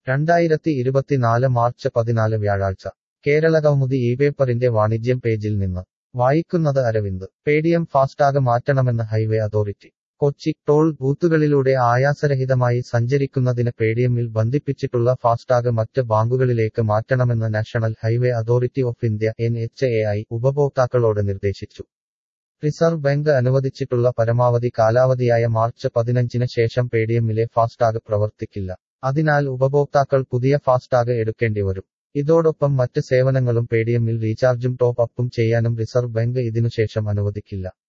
രണ്ടായിരത്തി ഇരുപത്തിനാല് മാർച്ച് പതിനാല് വ്യാഴാഴ്ച കേരളകൗമുദി ഈ പേപ്പറിന്റെ വാണിജ്യം പേജിൽ നിന്ന് വായിക്കുന്നത് അരവിന്ദ് പേടിഎം ഫാസ്ടാഗ് മാറ്റണമെന്ന് ഹൈവേ അതോറിറ്റി കൊച്ചി ടോൾ ബൂത്തുകളിലൂടെ ആയാസരഹിതമായി സഞ്ചരിക്കുന്നതിന് പേടിഎമ്മിൽ ബന്ധിപ്പിച്ചിട്ടുള്ള ഫാസ്ടാഗ് മറ്റ് ബാങ്കുകളിലേക്ക് മാറ്റണമെന്ന് national highway authority of India N H A I ഉപഭോക്താക്കളോട് നിർദ്ദേശിച്ചു റിസർവ് ബാങ്ക് അനുവദിച്ചിട്ടുള്ള പരമാവധി കാലാവധിയായ മാർച്ച് പതിനഞ്ചിന് ശേഷം പേടിഎമ്മിലെ ഫാസ്ടാഗ് പ്രവർത്തിക്കില്ല അതിനാൽ ഉപഭോക്താക്കൾ പുതിയ ഫാസ്ടാഗ് എടുക്കേണ്ടിവരും ഇതോടൊപ്പം മറ്റ് സേവനങ്ങളും പേടിഎമ്മിൽ റീചാർജും ടോപ്പ് അപ്പും ചെയ്യാനും റിസർവ് ബാങ്ക് ഇതിനുശേഷം അനുവദിക്കില്ല